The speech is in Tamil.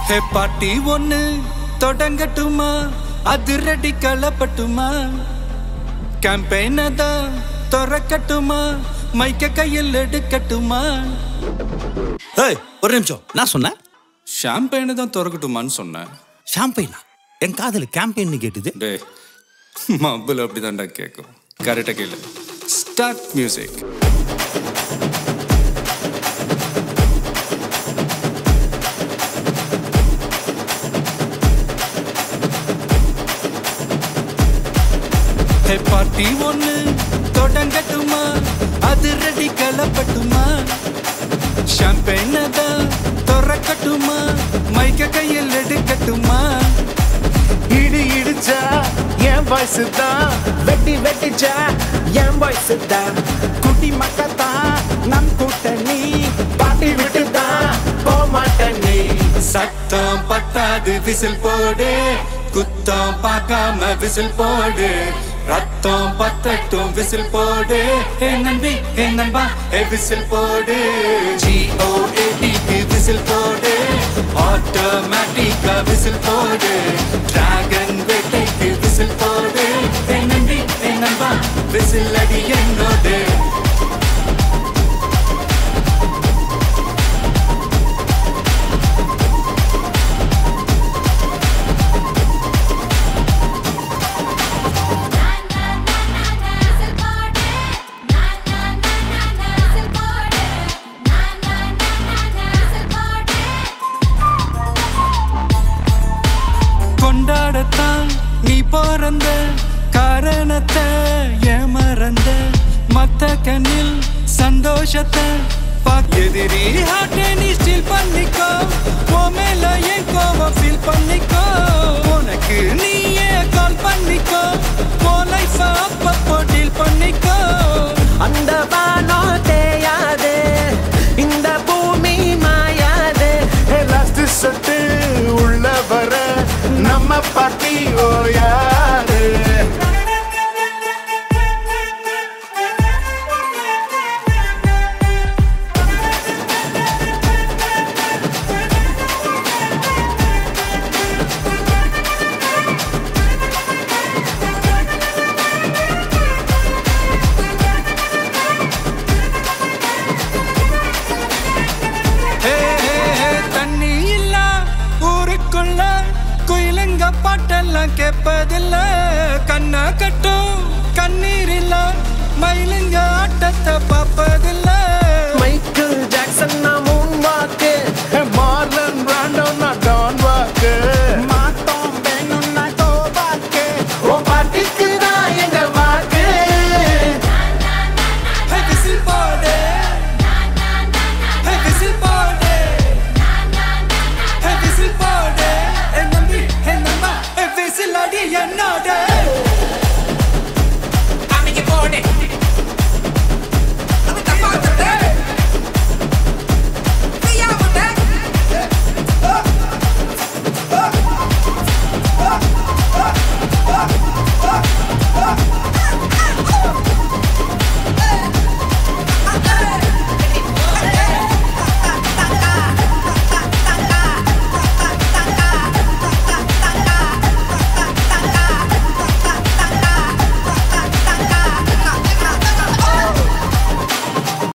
ஹே பாட்டி ஒண்ணு தொடங்கட்டுமா அதிரடி கலப்பட்டுமா கேம்பெயினை தான் திறக்கட்டுமா மைக்க கையில் எடுக்கட்டுமா ஏய் ஒரு நிமிஷம் நான் சொன்னேன் ஷாம்பெயினை தான் திறக்கட்டுமான்னு சொன்னேன் ஷாம்பெயினா என் காதல் கேம்பெயின் கேட்டுது டே மப்பிள் அப்படிதான்டா கேட்கும் கரெக்டாக கேளு ஸ்டார்ட் மியூசிக் ஹே பார்ட்டி ஒண்ணு தொடங்கட்டுமா அது ரெடி கலப்பட்டுமா ஷாம்பெயினை தான் திறக்கட்டுமா மைக்க கையில் எடுக்கட்டுமா இடி இடிச்சா என் வயசு தான் வெட்டி வெட்டிச்சா என் வயசு தான் குட்டி மக்கத்தான் நம் கூட்டணி பாட்டி விட்டு தான் போமாட்ட நீ சத்தம் பத்தாது விசில் போடு குத்தம் பார்க்காம விசில் போடு ரத்தம் பத்தட்டும் விசில் போடு ஏ நம்பி ஏ நண்பா ஏ விசில் போடு ஜிஓஏடிக்கு விசில் போடு ஆட்டோமேட்டிக்கா விசில் போடு டிராகன் வேட்டைக்கு விசில் போடு ஏ நம்பி ஏ நண்பா விசில் அடி என்னோடு கொண்டாடத்தான் நீ பிறந்த காரணத்தை ஏமறந்த மத்த கண்ணில் சந்தோஷத்தை பாக் எதிரி ஹார்ட்டை நீ ஸ்டில் பண்ணிக்கோ உன் மேல என் கோவம் ஃபீல் பண்ணிக்கோ உனக்கு நீயே கால் பண்ணிக்கோ உன் லைஃப் அப்பப்போ டீல் பண்ணிக்கோ அந்த வானோ தேயாது இந்த பூமி மாயாது லாஸ்ட் சட்டு உள்ள வர நம்ம பாட்டி ஓ யாரு ஹே, ஹே, ஹே, தண்ணி இல்ல ஊருக்குள்ள குயிலுங்க பாட்டெல்லாம் கேட்பதில்ல கண்ண கட்டும் கண்ணீர் இல்ல மயிலுங்க ஆட்டத்தை பார்ப்பதில்ல